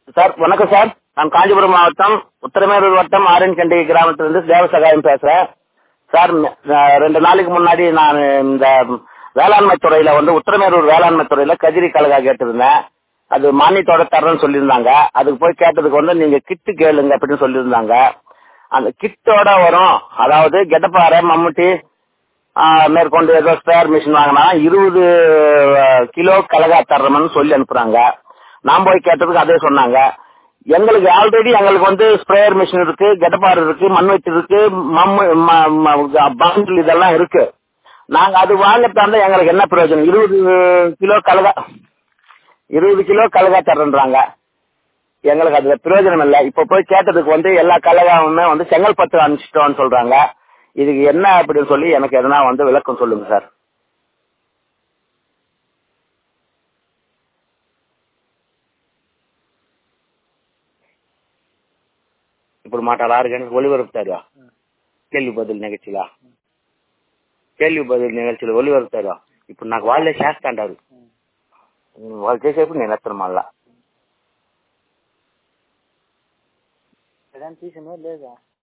sir வணக்கம் sir நான் காஞ்சிபுரம் மாவட்டம் உத்தரமேரூர் வட்டம் ஆரன்கண்டி கிராமத்திலிருந்து தேவசகாயம் பேசுறேன் சார் ந- ரெண்டு நாளைக்கு முன்னாடி நான் இந்த வேளாண்மை துறையில வந்து உத்தரமேரூர் வேளாண்மை துறையில கஜிரி கலகா கேட்டிருந்தேன் அது மானியத்தோட தரேன்னு சொல்லியிருந்தாங்க அதுக்கு போய் கேட்டதுக்கு வந்து நீங்க கிட்டு கேளுங்க அப்படின்னு சொல்லியிருந்தாங்க அந்த கிட்டோட வரும் அதாவது கெட்டப்பாறை மம்முட்டி ஆ, மேற்கொண்டு ஏதோ ஸ்பேர் மிஷின் வாங்கினா இருபது கிலோ கலகா தர்றோம்னு சொல்லி அனுப்புறாங்க நான் போய் கேட்டதுக்கு அதே சொன்னாங்க எங்களுக்கு ஆல்ரெடி எங்களுக்கு வந்து ஸ்ப்ரேயர் மிஷின் இருக்கு கெட்டப்பார் இருக்கு மண்வெட்டு இருக்கு மம்மு பாண்டில் இதெல்லாம் இருக்கு நாங்க அது வாங்கத்தாண்ட எங்களுக்கு என்ன பிரயோஜனம் இருபது கிலோ கலகா இருபது கிலோ கலகா தர்றேன்றாங்க எங்களுக்கு அதுல பிரயோஜனம் இல்லை இப்ப போய் கேட்டதுக்கு வந்து எல்லா கலகாவுமே வந்து செங்கல்பட்டு அனுப்பிச்சிட்டோம்னு சொல்றாங்க இதுக்கு என்ன அப்படின்னு சொல்லி எனக்கு எதனா வந்து விளக்கம் சொல்லுங்க சார் ఇప్పుడు మాట ఆరు గంటలకు ఒలివరుపుతారు కేள்வி బదులు నిగచ్చిలా కేள்వి బదులు నిగచ్చిలు ఒలివరుపుతారు ఇప్పుడు నాకు వాళ్ళే చేస్తాంటారు వాళ్ళు చేసేప్పుడు నేను ఎత్తను మళ్ళా ఎక్కడ తీసినో లేదా